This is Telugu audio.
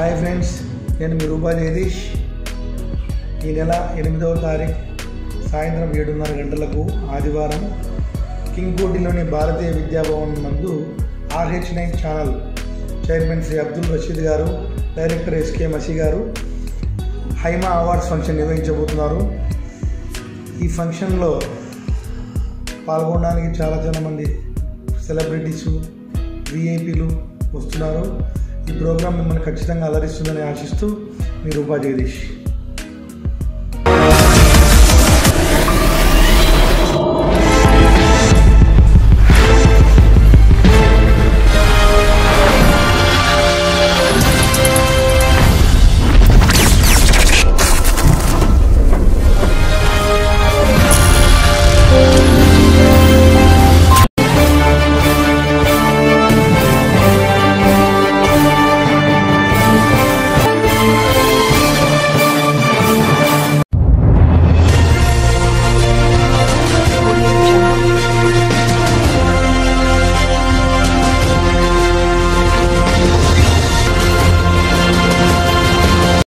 హాయ్ ఫ్రెండ్స్ నేను మీ రూపా జగదీష్ ఈ నెల ఎనిమిదవ తారీఖు సాయంత్రం ఏడున్నర గంటలకు ఆదివారం కింగ్ కోటిలోని భారతీయ విద్యాభవన్ నందు RH nine channel chairman Shri Abdul Rashid garu director SK మసీ గారు హైమా అవార్డ్స్ ఫంక్షన్ నిర్వహించబోతున్నారు ఈ ఫంక్షన్లో పాల్గొనడానికి చాలా చాలా మంది సెలబ్రిటీస్ విఐపీలు వస్తున్నారు ఈ ప్రోగ్రాం మిమ్మల్ని ఖచ్చితంగా అలరిస్తుందని ఆశిస్తూ మీ రూపా జగదీష్